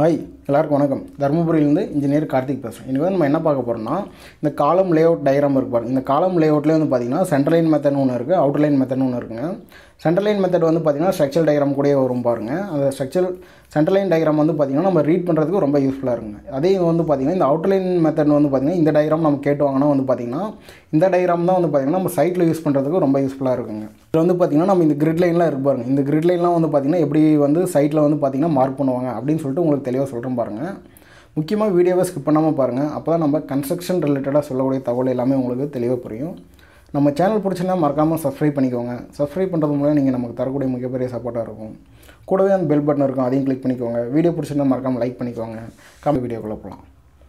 hi எல்லாருக்கும் வணக்கம் தருமபுரியிலேருந்து engineer Karthik பேசுகிறேன் இன்றைக்கி வந்து நம்ம என்ன பார்க்க போகிறோம்னா இந்த காலம் லேஅவுட் டயக்ராம் இருக்கு பாருங்க இந்த காலம் லேஅவுட்லேயே வந்து பார்த்தீங்கன்னா சென்ட்ரல் லைன் மெத்தட்னு ஒன்று இருக்குது அவுட்டர் லைன் மெத்தட்னு ஒன்று இருக்குங்க சென்ட்ரல் லைன் மெத்தட் வந்து பார்த்தீங்கன்னா ஸ்ட்ரக்சர் டயக்ராம் கூடயே வரும் பாருங்க அந்த ஸ்ட்ரக்சர் சென்ட்ரல் லைன் டயக்ராம் வந்து பார்த்தீங்கன்னா நம்ம ரீட் பண்ணுறதுக்கு ரொம்ப யூஸ்ஃபுல்லாக இருக்குங்க அதே இது வந்து பார்த்தீங்கன்னா இந்த அவுட்டர் லைன் மெத்தட் வந்து பார்த்தீங்கன்னா இந்த டயக்ராம் நம்ம கேட்டு வாங்கினா வந்து பார்த்தீங்கன்னா இந்த டயக்ராம் தான் வந்து பார்த்தீங்கன்னா நம்ம சைட்டில் யூஸ் பண்ணுறதுக்கு ரொம்ப யூஸ்ஃபுல்லாக இருக்குங்க இதில் வந்து பார்த்தீங்கன்னா நம்ம இந்த கிரிட் லைன்லாம் இருக்கு பாருங்க இந்த கிரிட் லைன்லாம் வந்து பார்த்தீங்கன்னா எப்படி வந்து சைட்டில் வந்து பார்த்தீங்கன்னா மார்க் பண்ணுவாங்க அப்படின்னு சொல்லிட்டு உங்களுக்கு தெளிவாக சொல்கிறேன் பாருங்கள் முக்கியமாக வீடியோவை ஸ்கிப் பண்ணாமல் பாருங்கள் அப்போ தான் நம்ம கன்ஸ்ட்ரக்ஷன் ரிலேட்டடாக சொல்லக்கூடிய தகவல் எல்லாமே உங்களுக்கு தெளிவாக புரியும் நம்ம சேனல் பிடிச்சிருந்தா மறக்காமல் சப்ஸ்கிரைப் பண்ணிக்கோங்க சப்ஸ்கிரைப் பண்ணுறது மூலம் நீங்கள் நமக்கு தரக்கூடிய மிகப்பெரிய சப்போர்ட்டாக இருக்கும் கூடவே அந்த பெல் பட்டன் இருக்கும் அதையும் கிளிக் பண்ணிக்கோங்க வீடியோ பிடிச்சிருந்தா மறக்காமல் லைக் பண்ணிக்கோங்க காமி வீடியோக்குள்ளே போகலாம்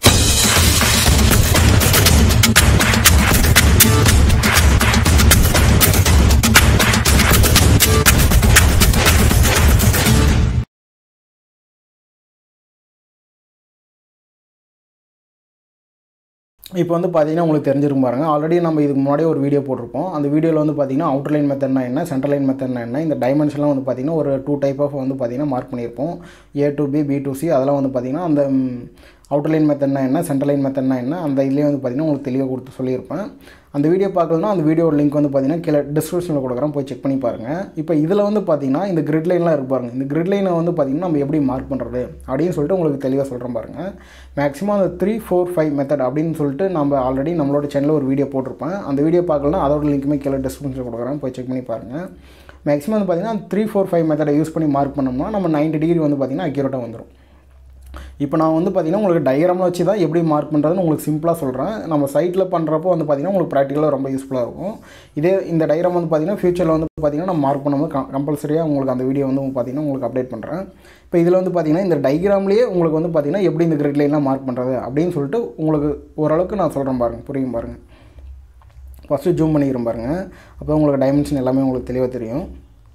இப்போ வந்து பார்த்தீங்கன்னா உங்களுக்கு தெரிஞ்சிருக்கும் பாருங்க ஆல்ரெடி நம்ம இதுக்கு முன்னாடியே ஒரு வீடியோ போட்டிருப்போம் அந்த வீடியோவில் வந்து பார்த்தீங்கன்னா அவுட்டர் லைன் மெத்தட்னா என்ன சென்ட்ரல் லைன் மெத்தட்னா என்ன இந்த டைமென்ஷன்லாம் வந்து பார்த்தீங்கன்னா ஒரு டூ டைப் ஆஃப் வந்து பார்த்தீங்கன்னா மார்க் பண்ணியிருப்போம் A to B B to C அதெல்லாம் வந்து பார்த்தீங்கன்னா அந்த அவுட்டர் லைன் மெத்தட்னா என்ன சென்ட்ரல் லைன் மெத்தட்னா என்ன அந்த இதுலேயே வந்து பார்த்தீங்கன்னா உங்களுக்கு தெளிவாக கொடுத்து சொல்லியிருப்பேன் அந்த வீடியோ பார்க்கலன்னா அந்த வீடியோட லிங்க் வந்து பார்த்தீங்கன்னா கீழே டிஸ்கிரிப்ஷனில் கொடுக்குறேன் போய் செக் பண்ணி பாருங்கள் இப்போ இதில் வந்து பார்த்தீங்கன்னா இந்த கிரிட் லைன்லாம் இருக்கு பாருங்க இந்த கிரிட் லைனை வந்து பார்த்தீங்கன்னா நம்ம எப்படி மார்க் பண்ணுறது அப்படின்னு சொல்லிட்டு உங்களுக்கு தெளிவாக சொல்கிறேன் பாருங்கள் மேக்ஸிமம் அந்த த்ரீ ஃபோர் ஃபைவ் மெத்தட் அப்படின்னு சொல்லிட்டு நம்ம ஆல்ரெடி நம்மளோட சேனலில் ஒரு வீடியோ போட்டிருப்பேன் அந்த வீடியோ பார்க்கலன்னா அதோட லிங்க்குமே கீழே டிஸ்கிரிப்ஷனில் கொடுக்குறேன் போய் செக் பண்ணி பாருங்கள் மேக்ஸிமம் வந்து பார்த்தீங்கன்னா த்ரீ ஃபோர் ஃபைவ் மெத்தடை யூஸ் பண்ணி மார்க் பண்ணோம்னா நம்ம 90 டிகிரி வந்து பார்த்தீங்கன்னா அக்யூரேட்டாக வந்துடும் இப்போ நான் வந்து பார்த்தீங்கன்னா உங்களுக்கு டயக்ராமில் வச்சு தான் எப்படி மார்க் பண்ணுறதுன்னு உங்களுக்கு சிம்பிளாக சொல்கிறேன் நம்ம சைட்டில் பண்ணுறப்போ வந்து பார்த்தீங்கன்னா உங்களுக்கு ப்ராக்டிக்கலாக ரொம்ப யூஸ்ஃபுல்லாக இருக்கும் இதே இந்த டயக்ராம் வந்து பார்த்தீங்கன்னா ஃபியூச்சரில் வந்து பார்த்தீங்கன்னா நம்ம மார்க் பண்ணும்போது கம்பல்சரியாக உங்களுக்கு அந்த வீடியோ வந்து பார்த்தீங்கன்னா உங்களுக்கு அப்டேட் பண்ணுறேன் இப்போ இதில் வந்து பார்த்தீங்கன்னா இந்த டயக்ராம்லேயே உங்களுக்கு வந்து பார்த்தீங்கன்னா எப்படி இந்த கிரிட் லைன்லாம் மார்க் பண்ணுறது அப்படின்னு சொல்லிட்டு உங்களுக்கு ஓரளவுக்கு நான் சொல்கிறேன் பாருங்கள் புரியும் பாருங்கள் ஃபஸ்ட்டு ஜூம் பண்ணிக்கிறேன் பாருங்கள் அப்போ உங்களுக்கு டைமென்ஷன் எல்லாமே உங்களுக்கு தெளிவாக தெரியும்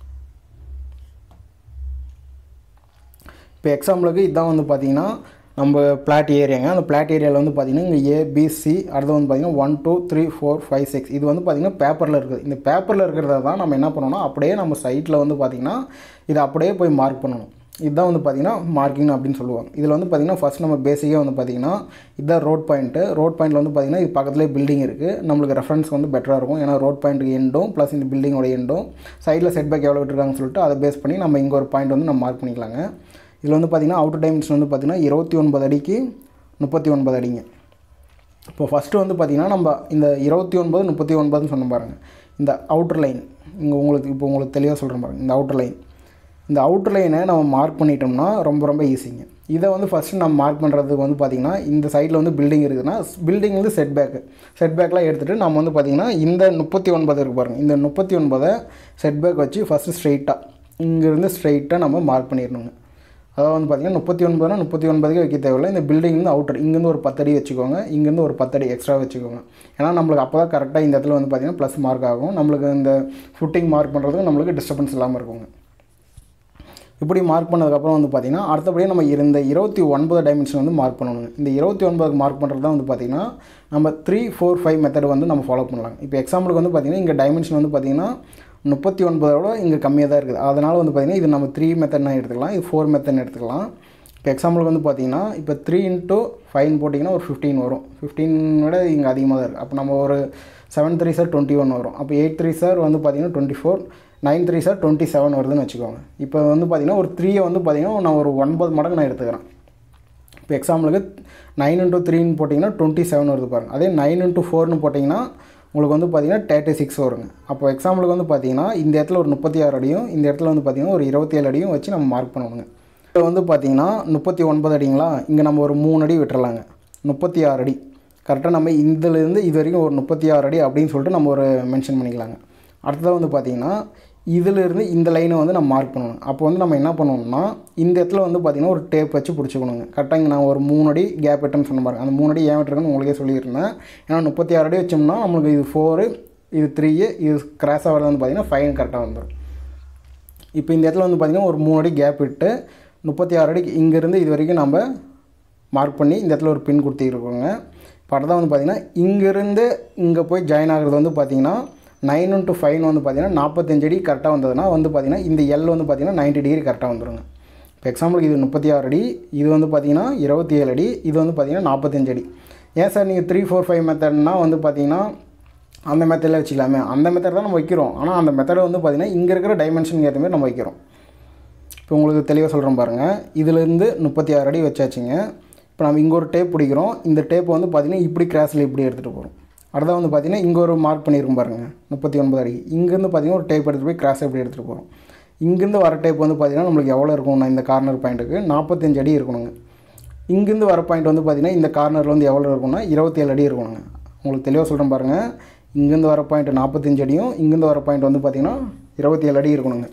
இப்போ எக்ஸாம்பிளுக்கு இதான் வந்து பார்த்தீங்கன்னா நம்ம பிளாட் ஏரியாங்க அந்த பிளாட் ஏரியாவில் வந்து பார்த்தீங்கன்னா இங்கே ஏபிசி அடுத்து வந்து பார்த்தீங்கன்னா one two three four five six இது வந்து பார்த்தீங்கன்னா பேப்பரில் இருக்குது இந்த பேப்பரில் இருக்கிறத தான் நம்ம என்ன பண்ணணும் அப்படியே நம்ம சைட்டில் வந்து பார்த்தீங்கன்னா இதை அப்படியே போய் மார்க் பண்ணணும் இதுதான் வந்து பார்த்தீங்கன்னா மார்க்கிங் அப்படின்னு சொல்லுவாங்க இதில் வந்து பார்த்தீங்கன்னா ஃபஸ்ட் நம்ம பேசிக்காக வந்து பார்த்தீங்கன்னா இதுதான் ரோட் பாயிண்ட்டு ரோட் பாயிண்ட்டில் வந்து பார்த்தீங்கன்னா இது பக்கத்துலேயே பில்டிங் இருக்குது நம்மளுக்கு ரெஃபரன்ஸ் வந்து பெட்டராக இருக்கும் ஏன்னா ரோட் பாயிண்ட்டுக்கு எண்டும் ப்ளஸ் இந்த பில்டிங்கோட எண்டும் சைடில் செட் பேக் எவ்வளோ விட்டுருக்காங்கன்னு சொல்லிட்டு அதை பேஸ் பண்ணி நம்ம இங்கே ஒரு பாயிண்ட் வந்து நம்ம மார்க் பண்ணிக்கலாங்க இதில் வந்து பார்த்திங்கன்னா அவுட்டர் டைமென்ஷன் வந்து பார்த்திங்கன்னா இருபத்தி ஒன்பது அடிக்கு முப்பத்தி ஒன்பது அடிங்க இப்போ ஃபஸ்ட்டு வந்து பார்த்திங்கன்னா நம்ம இந்த இருபத்தி ஒன்பது முப்பத்தி ஒன்பதுன்னு சொன்ன பாருங்கள் இந்த அவுட்டர் லைன் இங்கே உங்களுக்கு இப்போ உங்களுக்கு தெளிவாக சொல்கிறேன் பாருங்கள் இந்த அவுட்டர் லைன் இந்த அவுட்டர் லைனை நம்ம மார்க் பண்ணிட்டோம்னா ரொம்ப ரொம்ப ஈஸிங்க இதை வந்து ஃபஸ்ட்டு நம்ம மார்க் பண்ணுறதுக்கு வந்து பார்த்திங்கன்னா இந்த சைடில் வந்து பில்டிங் இருக்குதுன்னா பில்டிங் வந்து செட் பேக்கு செட் பேக்லாம் எடுத்துகிட்டு நம்ம வந்து பார்த்திங்கன்னா இந்த முப்பத்தி ஒன்பது இருக்கு பாருங்கள் இந்த முப்பத்தி ஒன்பதை செட் பேக் வச்சு ஃபஸ்ட்டு ஸ்ட்ரெயிட்டாக இங்கேருந்து ஸ்ட்ரெயிட்டாக நம்ம மார்க் பண்ணிடணுங்க அதாவது வந்து பார்த்திங்கன்னா முப்பத்தி ஒன்பதுனா முப்பத்தி ஒன்பதுக்கு வைக்க தேவையில்லை இந்த பில்டிங் வந்து அவுட்டர் இங்கேருந்து ஒரு பத்தடி வச்சுக்கோங்க இங்கேருந்து ஒரு பத்தடி எக்ஸ்ட்ரா வச்சுக்கோங்க ஏன்னா நம்மளுக்கு அப்போ தான் கரெக்டாக இந்த இடத்துல வந்து பார்த்திங்கன்னா ப்ளஸ் மார்க் ஆகும் நம்மளுக்கு இந்த ஃபுட்டிங் மார்க் பண்ணுறதுக்கு நம்மளுக்கு டிஸ்டர்பன்ஸ் இல்லாமல் இருக்குங்க இப்படி மார்க் பண்ணதுக்கப்புறம் வந்து பார்த்திங்கன்னா அடுத்தபடியாக நம்ம இந்த இருபத்தி ஒன்பது டைமென்ஷன் வந்து மார்க் பண்ணணும் இந்த இருபத்தி ஒன்பதுக்கு மார்க் பண்ணுறது தான் வந்து பார்த்திங்கன்னா நம்ம த்ரீ ஃபோர் ஃபைவ் மெத்தட் வந்து நம்ம ஃபாலோ பண்ணலாம் இப்போ எக்ஸாம்பிளுக்கு வந்து பார்த்திங்கன்னா இங்கே டைமென்ஷன் வந்து பார்த்திங்கன்னா முப்பத்தி ஒன்பதோட இங்கே கம்மியாக தான் இருக்குது அதனால் வந்து பார்த்திங்கன்னா இது நம்ம த்ரீ மெத்தட்னா எடுத்துக்கலாம் இது ஃபோர் மெத்தட்னு எடுத்துக்கலாம் இப்போ எக்ஸாம்பிளுக்கு வந்து பார்த்திங்கன்னா இப்போ த்ரீ இன்ட்டு ஃபைன் போட்டிங்கன்னா ஒரு ஃபிஃப்டீன் வரும் ஃபிஃப்டீன் விட இங்கே அதிகமாக தான் இருக்குது அப்போ நம்ம ஒரு செவன் த்ரீ சார் டுவெண்ட்டி ஒன் வரும் அப்போ எயிட் த்ரீ சார் வந்து பார்த்திங்கன்னா டுவெண்ட்டி ஃபோர் நைன் த்ரீ சார் டுவெண்ட்டி செவன் வருதுன்னு வச்சுக்கோங்க இப்போ வந்து பார்த்திங்கன்னா ஒரு த்ரீயை வந்து பார்த்திங்கன்னா நான் ஒரு ஒன்பது மடங்கு நான் எடுத்துக்கிறேன் இப்போ எக்ஸாம்பிளுக்கு நைன் இன்ட்டு த்ரீன்னு போட்டிங்கன்னா டுவெண்ட்டி செவன் வருது பாருங்கள் அதே நைன் இன்ட்டு ஃபோர்னு போட்டிங்கன்னா உங்களுக்கு வந்து பார்த்திங்கன்னா தேர்ட்டி சிக்ஸ் வருங்க அப்போ எக்ஸாம்பிளுக்கு வந்து பார்த்திங்கன்னா இந்த இடத்துல ஒரு முப்பத்தி ஆறு அடியும் இந்த இடத்துல வந்து பார்த்திங்கன்னா ஒரு இருபத்தி ஏழு அடியும் வச்சு நம்ம மார்க் பண்ணணுங்க இப்போ வந்து பார்த்திங்கன்னா முப்பத்தி ஒன்பது அடிங்களா இங்கே நம்ம ஒரு மூணு அடி விட்டுறலாங்க முப்பத்தி ஆறு அடி கரெக்டாக நம்ம இதிலேருந்து இது வரைக்கும் ஒரு முப்பத்தி ஆறு அடி அப்படின்னு சொல்லிட்டு நம்ம ஒரு மென்ஷன் பண்ணிக்கலாங்க அடுத்ததாக வந்து பார்த்திங்கன்னா இதிலிருந்து இந்த லைனை வந்து நம்ம மார்க் பண்ணணும் அப்போ வந்து நம்ம என்ன பண்ணணும்னா இந்த இடத்துல வந்து பார்த்திங்கன்னா ஒரு டேப் வச்சு பிடிச்சிக்கணுங்க கரெக்டாக இங்கே நான் ஒரு மூணு அடி கேப் விட்டேன்னு சொன்ன பாருங்க அந்த மூணு அடி ஏன் விட்டுருக்குன்னு உங்களுக்கே சொல்லியிருந்தேன் ஏன்னா முப்பத்தி ஆறு அடி வச்சோம்னா நம்மளுக்கு இது ஃபோரு இது த்ரீ இது கிராஸாக வரது வந்து பார்த்திங்கன்னா ஃபைவ் கரெக்டாக வந்துடும் இப்போ இந்த இடத்துல வந்து பார்த்திங்கன்னா ஒரு மூணு அடி கேப் விட்டு முப்பத்தி ஆறு அடிக்கு இங்கேருந்து இது வரைக்கும் நம்ம மார்க் பண்ணி இந்த இடத்துல ஒரு பின் கொடுத்துருக்கோங்க இப்போ அடுத்ததான் வந்து பார்த்திங்கன்னா இங்கேருந்து இங்கே போய் ஜாயின் ஆகிறது வந்து பார்த்திங்கன்னா நைன் இன்ட்டு ஃபைவ் வந்து பார்த்தீங்கன்னா நாற்பத்தஞ்சு அடி கரெக்டாக வந்ததுன்னா வந்து பார்த்தீங்கன்னா இந்த எல் வந்து பார்த்தீங்கன்னா 90 டிகிரி கரெக்டாக வந்துருங்க இப்போ எக்ஸாம்பிளுக்கு இது முப்பத்தி ஆறு அடி இது வந்து பார்த்தீங்கன்னா இருபத்தி ஏழு அடி இது வந்து பார்த்தீங்கன்னா நாற்பத்தஞ்சு அடி ஏன் சார் நீங்கள் த்ரீ ஃபோர் ஃபைவ் மெத்தட்னா வந்து பார்த்தீங்கன்னா அந்த மெத்தடில் வச்சுக்கலாமே அந்த மெத்தட் தான் நம்ம வைக்கிறோம் ஆனால் அந்த மெத்தடை வந்து பார்த்தீங்கன்னா இங்கே இருக்கிற டைமென்ஷனுக்கு ஏற்ற மாதிரி நம்ம வைக்கிறோம் இப்போ உங்களுக்கு தெளிவாக சொல்கிறேன் பாருங்கள் இதுலேருந்து முப்பத்தி ஆறு அடி வச்சாச்சுங்க இப்போ நம்ம இங்கே ஒரு டேப் பிடிக்கிறோம் இந்த டேப் வந்து பார்த்திங்கன்னா இப்படி கிராஸில் இப்படி எடுத்துகிட்டு போகிறோம் அடுத்த வந்து பார்த்திங்கன்னா இங்கே ஒரு மார்க் பண்ணியிருக்கும் பாருங்கள் முப்பத்தி ஒன்பது அடி இங்கேருந்து பார்த்திங்கன்னா ஒரு டேப் எடுத்துகிட்டு போய் கிராஸ் இப்படி எடுத்துகிட்டு போகிறோம் இங்கேருந்து வர டேப் வந்து பார்த்திங்கன்னா நம்மளுக்கு எவ்வளோ இருக்கும்னா இந்த கார்னர் பாயிண்ட்டுக்கு நாற்பத்தஞ்சு அடி இருக்கணுங்க இங்கேருந்து வர பாயிண்ட் வந்து பார்த்திங்கன்னா இந்த கார்னரில் வந்து எவ்வளோ இருக்கும்னா இருபத்தேழு அடி இருக்கணுங்க உங்களுக்கு தெளிவாக சொல்கிறேன் பாருங்கள் இங்கேருந்து வர பாயிண்ட் நாற்பத்தஞ்சு அடியும் இங்கேருந்து வர பாயிண்ட் வந்து பார்த்திங்கன்னா இருபத்தி ஏழு அடி இருக்கணுங்க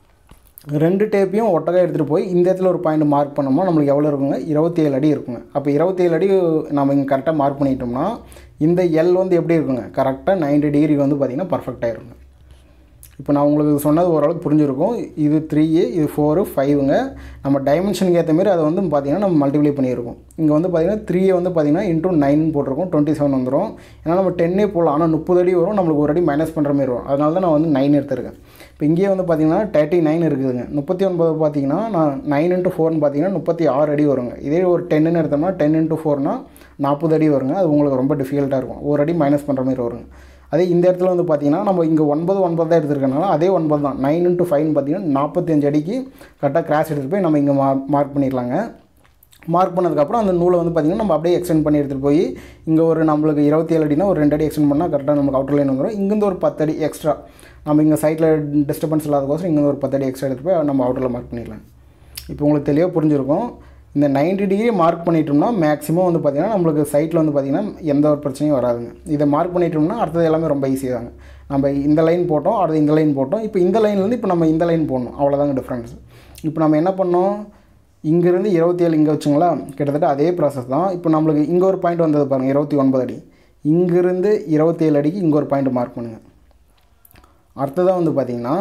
ரெண்டு டேப்பையும் ஒட்டகா எடுத்துகிட்டு போய் இந்த இடத்துல ஒரு பாயிண்ட் மார்க் பண்ணோம்னா நம்மளுக்கு எவ்வளோ இருக்குங்க இருபத்தி ஏழு அடி இருக்குங்க அப்போ இருபத்தி ஏழு அடி நம்ம இங்கே கரெக்டாக மார்க் பண்ணிட்டோம்னா இந்த எல் வந்து எப்படி இருக்குங்க கரெக்டாக 90 டிகிரி வந்து பார்த்திங்கன்னா பர்ஃபெக்டாக இருக்குங்க இப்போ நான் உங்களுக்கு சொன்னது ஓரளவுக்கு புரிஞ்சிருக்கும் இது த்ரீ இது ஃபோரு ஃபைவுங்க நம்ம டைமென்ஷனுக்கு ஏற்ற மாதிரி அதை வந்து பார்த்திங்கன்னா நம்ம மல்டிப்ளை பண்ணியிருக்கோம் இங்கே வந்து பார்த்திங்கன்னா த்ரீயை வந்து பார்த்திங்கன்னா இன்டூ நைன் போட்டிருக்கோம் டுவெண்ட்டி செவன் வந்துடும் ஏன்னா நம்ம டென்னே போடலாம் ஆனால் முப்பது அடி வரும் நம்மளுக்கு ஒரு அடி மைனஸ் பண்ணுற மாதிரி வரும் அதனால தான் நான் வந்து நைன் எடுத்திருக்கேன் இப்போ இங்கேயே வந்து பார்த்திங்கன்னா தேர்ட்டி நைன் இருக்குதுங்க முப்பத்தி ஒன்பது பார்த்தீங்கன்னா நான் நைன் இன்ட்டு ஃபோர்னு பார்த்தீங்கன்னா முப்பத்தி ஆறு அடி வருங்க இதே ஒரு டென்னு எடுத்தோம்னா டென் இன்ட்டு ஃபோர்னால் நாற்பது அடி வருங்க அது உங்களுக்கு ரொம்ப டிஃபிகல்ட்டாக இருக்கும் ஒரு அடி மைனஸ் பண்ணுற மாதிரி வருங்க அதே இந்த இடத்துல வந்து பார்த்தீங்கன்னா நம்ம இங்கே ஒன்பது ஒன்பது தான் எடுத்துருக்கனால அதே ஒன்பது தான் நைன் இன்ட்டு ஃபைவ்னு பார்த்தீங்கன்னா நாற்பத்தஞ்சு அடிக்கு கரெக்டாக கிராஸ் எடுத்துகிட்டு போய் நம்ம இங்கே மா மார்க் பண்ணிடலாங்க மார்க் பண்ணதுக்கப்புறம் அந்த நூலை வந்து பார்த்திங்கன்னா நம்ம அப்படியே எக்ஸ்டெண்ட் பண்ணி எடுத்துகிட்டு போய் இங்கே ஒரு நம்மளுக்கு இருபத்தி ஏழு அடினா ஒரு ரெண்டு அடி எக்ஸ்டெண்ட் பண்ணால் கரெக்டாக நமக்கு அவுட்டர் லைன் வந்துடும் இங்கேருந்து ஒரு பத்து அடி எக்ஸ்ட்ரா நம்ம இங்கே சைட்டில் டிஸ்டர்பன்ஸ் இல்லாதக்கோசரம் இங்கேருந்து ஒரு பத்து அடி எக்ஸ்ட்ரா எடுத்து போய் நம்ம அவுட்டரில் மார்க் பண்ணிடலாம் இப்போ உங்களுக்கு தெளிவாக புரிஞ்சிருக்கும் இந்த 90 டிகிரி மார்க் பண்ணிட்டோம்னா மேக்ஸிமம் வந்து பார்த்திங்கன்னா நம்மளுக்கு சைட்டில் வந்து பார்த்திங்கன்னா எந்த ஒரு பிரச்சனையும் வராதுங்க இதை மார்க் பண்ணிட்டோம்னா அடுத்தது எல்லாமே ரொம்ப ஈஸியாக தாங்க நம்ம இந்த லைன் போட்டோம் அடுத்து இந்த லைன் போட்டோம் இப்போ இந்த லைன்லேருந்து இப்போ நம்ம இந்த லைன் போடணும் அவ்வளோதாங்க டிஃப்ரென்ஸ் இப்போ நம்ம என்ன பண்ணோம் இங்கேருந்து இருபத்தி ஏழு இங்கே வச்சுங்களா கிட்டத்தட்ட அதே ப்ராசஸ் தான் இப்போ நம்மளுக்கு இங்கே ஒரு பாயிண்ட் வந்தது பாருங்கள் இருபத்தி ஒன்பது அடி இங்கேருந்து இருபத்தேழு அடிக்கு இங்கே ஒரு பாயிண்ட் மார்க் பண்ணுங்கள் அடுத்ததாக வந்து பார்த்திங்கன்னா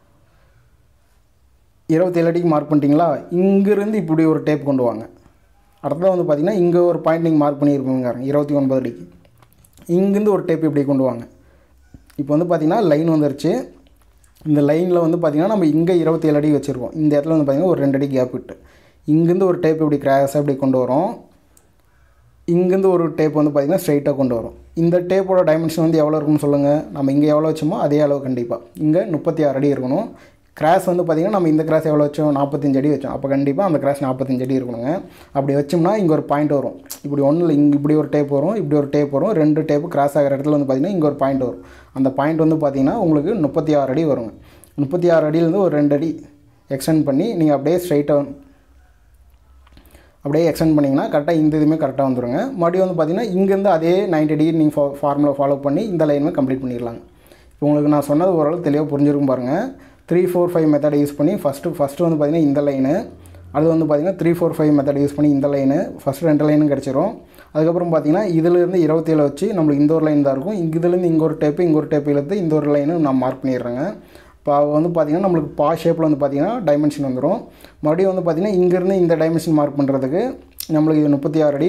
இருபத்தேழு அடிக்கு மார்க் பண்ணிட்டீங்களா இங்கேருந்து இப்படி ஒரு டேப் கொண்டு வாங்க அடுத்ததாக வந்து பார்த்திங்கன்னா இங்கே ஒரு பாயிண்ட் நீங்கள் மார்க் பண்ணியிருப்பீங்க இருபத்தி ஒன்பது அடிக்கு இங்கேருந்து ஒரு டேப் இப்படி கொண்டு வாங்க இப்போ வந்து பார்த்திங்கன்னா லைன் வந்துருச்சு இந்த லைனில் வந்து பார்த்திங்கன்னா நம்ம இங்கே இருபத்தேழு அடி வச்சுருக்கோம் இந்த இடத்துல வந்து பார்த்திங்கன்னா ஒரு ரெண்டு அடி கேப் விட்டு இங்கேருந்து ஒரு டேப் இப்படி கிராஸாக இப்படி கொண்டு வரோம் இங்கேருந்து ஒரு டேப் வந்து பார்த்திங்கன்னா ஸ்ட்ரைட்டாக கொண்டு வரும் இந்த டேப்போட டைமென்ஷன் வந்து எவ்வளோ இருக்கும்னு சொல்லுங்கள் நம்ம இங்கே எவ்வளோ வச்சோமோ அதே அளவு கண்டிப்பாக இங்கே முப்பத்தி ஆறு அடி இருக்கணும் கிராஸ் வந்து பார்த்திங்கன்னா நம்ம இந்த கிராஸ் எவ்வளோ வச்சோம் நாற்பத்தஞ்சு அடி வச்சோம் அப்போ கண்டிப்பாக அந்த கிராஸ் நாற்பத்தஞ்சு அடி இருக்கணுங்க அப்படி வச்சோம்னா இங்கே ஒரு பாயிண்ட் வரும் இப்படி ஒன்றும் இல்லை இங்கே இப்படி ஒரு டேப் வரும் இப்படி ஒரு டேப் வரும் ரெண்டு டேப்பு கிராஸ் ஆகிற இடத்துல வந்து பார்த்திங்கன்னா இங்கே ஒரு பாயிண்ட் வரும் அந்த பாயிண்ட் வந்து பார்த்திங்கன்னா உங்களுக்கு முப்பத்தி ஆறு அடி வருங்க முப்பத்தி ஆறு அடியிலேருந்து ஒரு ரெண்டு அடி எக்ஸ்டெண்ட் பண்ணி நீங்கள் அப்படியே ஸ்ட்ரைட்டாக அப்படியே எக்ஸ்டெண்ட் பண்ணிங்கன்னா கரெக்டாக இந்த இதுவுமே கரெக்டாக வந்துருங்க மறுபடியும் வந்து பார்த்திங்கன்னா இங்கேருந்து அதே 90 டிகிரி நீங்கள் ஃபா ஃபார்முலா ஃபாலோ பண்ணி இந்த லைனுமே கம்ப்ளீட் பண்ணிடலாங்க இப்போ உங்களுக்கு நான் சொன்னது ஓரளவு தெளிவாக புரிஞ்சிருக்கும் பாருங்கள் த்ரீ ஃபோர் ஃபைவ் மெத்தடை யூஸ் பண்ணி ஃபஸ்ட்டு ஃபஸ்ட்டு வந்து பார்த்திங்கன்னா இந்த லைனு அது வந்து பார்த்திங்கன்னா three four five method use பண்ணி இந்த லைனு ஃபஸ்ட்டு ரெண்டு லைனும் கிடச்சிரும் அதுக்கப்புறம் பார்த்திங்கன்னா இதிலேருந்து இருபத்தேழு வச்சு நம்மளுக்கு இந்த ஒரு லைன் தான் இருக்கும் இங்க இதுலேருந்து இங்கே ஒரு டேப்பு இங்கே ஒரு டேப்பு இழுத்து இந்த ஒரு லைனு நான் மார்க் பண்ணிடுறேங்க இப்போ வந்து பார்த்திங்கன்னா நம்மளுக்கு பா ஷேப்பில் வந்து பார்த்திங்கன்னா டைமென்ஷன் வந்துடும் மறுபடியும் வந்து பார்த்திங்கன்னா இங்கேருந்து இந்த டைமென்ஷன் மார்க் பண்ணுறதுக்கு நம்மளுக்கு இது முப்பத்தி ஆறு அடி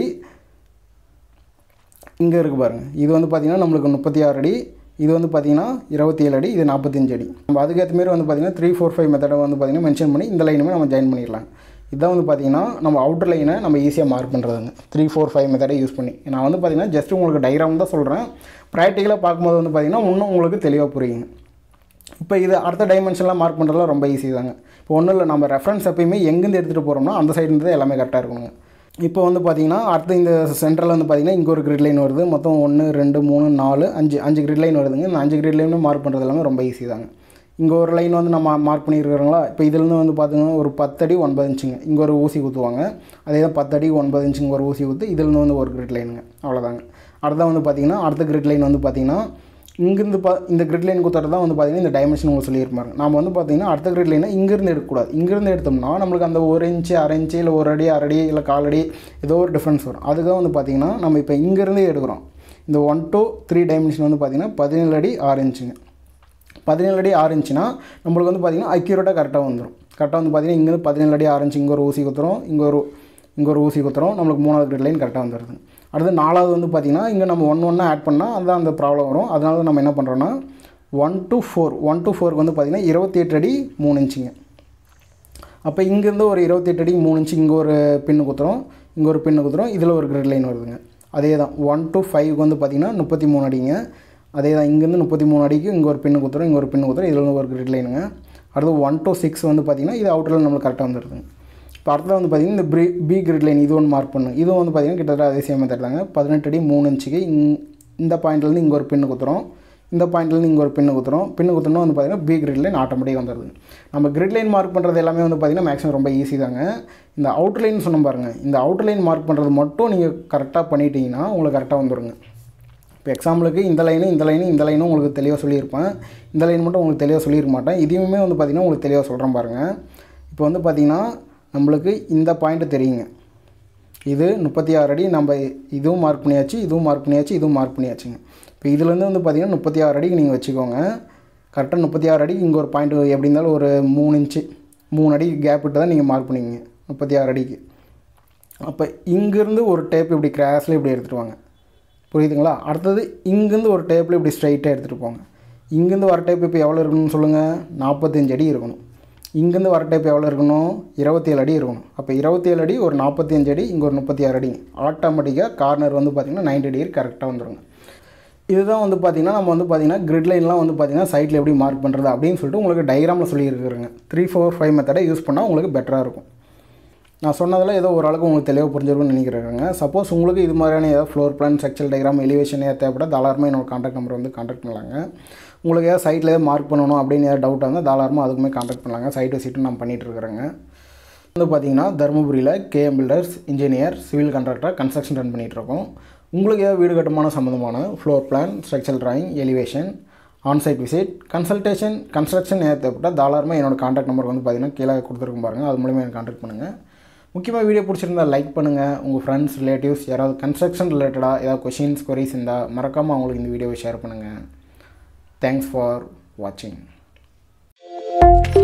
இங்கே இருக்குது பாருங்கள் இது வந்து பார்த்திங்கன்னா நம்மளுக்கு முப்பத்தி ஆறு அடி இது வந்து பார்த்திங்கன்னா இருபத்தி ஏழு அடி இது நாற்பத்தஞ்சு அடி நம்ம அதுக்கேற்ற மாரி வந்து பார்த்திங்கன்னா த்ரீ ஃபோர் ஃபைவ் மெத்தடை வந்து பார்த்திங்கன்னா மென்ஷன் பண்ணி இந்த லைனுமே நம்ம ஜாயின் பண்ணிடலாம் இதான் வந்து பார்த்திங்கன்னா நம்ம அவுட்டர் லைனை நம்ம ஈஸியாக மார்க் பண்ணுறதுங்க த்ரீ ஃபோர் ஃபைவ் மெத்தடை யூஸ் பண்ணி நான் வந்து பார்த்திங்கன்னா ஜஸ்ட் உங்களுக்கு டயக்ராம் தான் சொல்கிறேன் ப்ராக்டிக்கலாக பார்க்கும்போது வந்து பார்த்திங்கன்னா இன்னும் உங்களுக்கு தெளிவாக புரியுங்க இப்போ இது அடுத்த டைமென்ஷன்லாம் மார்க் பண்ணுறதுலாம் ரொம்ப ஈஸி தாங்க இப்போ ஒன்றும் இல்லை நம்ம ரெஃபரன்ஸ் எப்பயுமே எங்கேருந்து எடுத்துகிட்டு போகிறோம்னா அந்த சைடு இருந்து எல்லாமே கரெக்டாக இருக்கணுங்க இப்போ வந்து பார்த்தீங்கன்னா அடுத்து இந்த சென்டரில் வந்து பார்த்தீங்கன்னா இங்கே ஒரு கிரிட் லைன் வருது மொத்தம் ஒன்று ரெண்டு மூணு நாலு அஞ்சு அஞ்சு கிரிட் லைன் வருதுங்க இந்த அஞ்சு கிரிட் லைனும் மார்க் பண்ணுறது எல்லாமே ரொம்ப ஈஸி தாங்க இங்கே ஒரு லைன் வந்து நம்ம மார்க் பண்ணியிருக்கிறோங்களா இப்போ இதுலேருந்து வந்து பார்த்தீங்கன்னா ஒரு பத்தடி ஒன்பது இன்ச்சுங்க இங்கே ஒரு ஊசி குத்துவாங்க அதே தான் பத்தடி ஒன்பது இன்ச்சுங்க ஒரு ஊசி குத்து இதுலேருந்து வந்து ஒரு கிரிட் லைனுங்க அவ்வளோதாங்க அடுத்த வந்து பார்த்தீங்கன்னா அடுத்த கிரிட் லைன் வந்து பார்த்தீங்கன்னா இங்கேருந்து பா இந்த கிரிட் லைன் குத்துறது தான் வந்து பார்த்தீங்கன்னா இந்த டைமென்ஷன் உங்களுக்கு சொல்லியிருப்பாங்க நாம வந்து பார்த்தீங்கன்னா அடுத்த கிரிட் லைனை இங்கேருந்து எடுக்கக்கூடாது இங்கேருந்து எடுத்தோம்னா நம்மளுக்கு அந்த ஒரு இன்ச்சு அரை இன்ச்சு இல்லை ஒரு அடி அரை அடி இல்லை கால் அடி ஏதோ ஒரு டிஃப்ரென்ஸ் வரும் அதுதான் வந்து பார்த்தீங்கன்னா நம்ம இப்போ இங்கேருந்தே எடுக்கிறோம் இந்த ஒன் டூ த்ரீ டைமென்ஷன் வந்து பார்த்தீங்கன்னா பதினேழு அடி ஆறு இன்ச்சுங்க பதினேழு அடி ஆறு இன்ச்சுனா நம்மளுக்கு வந்து பார்த்தீங்கன்னா அக்யூரேட்டாக கரெக்டாக வந்துடும் கரெக்டாக வந்து பார்த்தீங்கன்னா இங்கேருந்து பதினேழு அடி ஆறு இன்ச்சு இங்கே ஒரு ஊசி குத்துறோம் இங்கே ஒரு இங்கே ஒரு ஊசி குத்துறோம் நம்மளுக்கு மூணாவது கிரிட் லைன் கரெக்டாக வந்துடுது அடுத்து நாலாவது வந்து பார்த்திங்கன்னா இங்கே நம்ம ஒன்று ஒன்றா ஆட் பண்ணால் அதுதான் அந்த ப்ராப்ளம் வரும் அதனால தான் நம்ம என்ன பண்ணுறோன்னா one two four one two ஃபோருக்கு வந்து பார்த்திங்கன்னா இருபத்தி எட்டு அடி மூணு இன்ச்சுங்க அப்போ இங்கேருந்து ஒரு இருபத்தெட்டு அடி மூணு இன்ச்சு இங்கே ஒரு பின்னு குத்துறோம் இங்கே ஒரு பின்னு குத்துறோம் இதில் ஒரு கிரிட் லைன் வருதுங்க அதே தான் ஒன் டு ஃபைவ்க்கு வந்து பார்த்திங்கன்னா முப்பத்தி மூணு அடிங்க அதே தான் இங்கேருந்து முப்பத்தி மூணு அடிக்கு இங்கே ஒரு பின்னு குத்துறோம் இங்கே ஒரு பின்னு குத்துறோம் இதில் வந்து ஒரு கிரிட் லைனுங்க அடுத்து ஒன் டு சிக்ஸ் வந்து பார்த்திங்கன்னா இது அவுட்டரில் நம்மளுக்கு கரெக்டாக வந்துடுதுங்க இப்போ அடுத்தது வந்து பார்த்திங்கன்னா இந்த பி பி கிரிட் லைன் இது ஒன்று மார்க் பண்ணுங்க இதுவும் வந்து பார்த்திங்கன்னா கிட்டத்தட்ட அதே சேம் மெத்தட் தாங்க பதினெட்டு அடி மூணு இன்ச்சுக்கு இங் இந்த பாயிண்ட்லேருந்து இங்கே ஒரு பின்னு குத்துறோம் இந்த பாயிண்ட்லேருந்து இங்கே ஒரு பின்னு குத்துறோம் பின்னு குத்துறோம் வந்து பார்த்திங்கன்னா பி கிரிட் லைன் ஆட்டோமேட்டிக் வந்துடுது நம்ம கிரிட் லைன் மார்க் பண்ணுறது எல்லாமே வந்து பார்த்திங்கன்னா மேக்ஸிமம் ரொம்ப ஈஸி தாங்க இந்த அவுட்டர் லைன் சொன்ன பாருங்கள் இந்த அவுட்டர் லைன் மார்க் பண்ணுறது மட்டும் நீங்கள் கரெக்டாக பண்ணிட்டீங்கன்னா உங்களுக்கு கரெக்டாக வந்துடுங்க இப்போ எக்ஸாம்பிளுக்கு இந்த லைனு இந்த லைனு இந்த லைனும் உங்களுக்கு தெளிவாக சொல்லியிருப்பேன் இந்த லைன் மட்டும் உங்களுக்கு தெளிவாக சொல்லியிருக்க மாட்டேன் இதையுமே வந்து பார்த்திங்கன்னா உங்களுக்கு தெளிவாக சொல்கிறேன் பாருங்கள் இப்போ வந்து பார்த்திங்கன்னா நம்மளுக்கு இந்த பாயிண்ட்டு தெரியுங்க இது முப்பத்தி ஆறு அடி நம்ம இதுவும் மார்க் பண்ணியாச்சு இதுவும் மார்க் பண்ணியாச்சு இதுவும் மார்க் பண்ணியாச்சுங்க இப்போ இதுலேருந்து வந்து பார்த்திங்கன்னா முப்பத்தி ஆறு அடிக்கு நீங்கள் வச்சுக்கோங்க கரெக்டாக முப்பத்தி ஆறு அடிக்கு இங்கே ஒரு பாயிண்ட் எப்படி இருந்தாலும் ஒரு மூணு இன்ச்சு மூணு அடி கேப் விட்டு தான் நீங்கள் மார்க் பண்ணிங்க முப்பத்தி ஆறு அடிக்கு அப்போ இங்கேருந்து ஒரு டேப் இப்படி கிராஸில் இப்படி எடுத்துகிட்டு வாங்க புரியுதுங்களா அடுத்தது இங்கேருந்து ஒரு டேப்பில் இப்படி ஸ்ட்ரைட்டாக எடுத்துகிட்டு போங்க இங்கேருந்து வர டேப் இப்போ எவ்வளோ இருக்கணும்னு சொல்லுங்கள் நாற்பத்தஞ்சு அடி இருக்கணும் இங்கேருந்து வர டேப் எவ்வளோ இருக்கணும் இருபத்தேழு அடி இருக்கணும் அப்போ இருபத்தேழு அடி ஒரு நாற்பத்தஞ்சு அடி இங்கே ஒரு முப்பத்தி ஆறு அடி ஆட்டோமேட்டிக்காக கார்னர் வந்து பார்த்திங்கன்னா நைன்டி டிகிரி கரெக்டாக வந்துருங்க இதுதான் வந்து பார்த்திங்கன்னா நம்ம வந்து பார்த்திங்கன்னா கிரிட் லைன்லாம் வந்து பார்த்திங்கன்னா சைட்டில் எப்படி மார்க் பண்ணுறது அப்படின்னு சொல்லிட்டு உங்களுக்கு டயக்ராமில் சொல்லியிருக்கிறேங்க த்ரீ ஃபோர் ஃபைவ் மெத்தடை யூஸ் பண்ணால் உங்களுக்கு பெட்டராக இருக்கும் நான் சொன்னதில் ஏதோ ஓரளவுக்கு உங்களுக்கு தெளிவாக புரிஞ்சிருக்கும்னு நினைக்கிறேங்க சப்போஸ் உங்களுக்கு இது மாதிரியான ஏதாவது floor plan structure diagram elevation ஏதாவது தேவைப்பட தாராளமாக என்னோட காண்டாக்ட் நம்பர் வந்து காண்டாக்ட் பண்ணலாங்க உங்களுக்கு ஏதாவது சைட்டில் ஏதாவது மார்க் பண்ணணும் அப்படின்னு ஏதாவது டவுட்டாக இருந்தால் தாராளமாக அதுக்குமே காண்டாக்ட் பண்ணலாங்க சைட் விசிட்டும் நான் பண்ணிகிட்டு இருக்கிறேங்க வந்து பார்த்தீங்கன்னா தருமபுரியில் KM builders engineer civil contractor construction run பண்ணிகிட்ருக்கோம் உங்களுக்கு ஏதாவது வீடு கட்டுமான சம்மந்தமான floor plan structural drawing elevation onsite visit consultation construction ஏதாவது தேவைப்பட்டால் தாராளமாக என்னோட காண்டாக்ட் நம்பர் வந்து பார்த்தீங்கன்னா கீழே கொடுத்துருக்கும் பாருங்கள் அது மூலிமா எனக்கு காண்டாக்ட் பண்ணுங்கள் முக்கியமாக வீடியோ பிடிச்சிருந்தா லைக் பண்ணுங்கள் உங்கள் ஃப்ரெண்ட்ஸ் ரிலேட்டிவ்ஸ் யாராவது கன்ஸ்ட்ரக்ஷன் ரிலேட்டடாக ஏதாவது கொஷின்ஸ் கொரிஸ் இருந்தால் மறக்காமல் அவங்களுக்கு இந்த வீடியோவை ஷேர் பண்ணுங்கள் தேங்க்ஸ் ஃபார் வாட்சிங்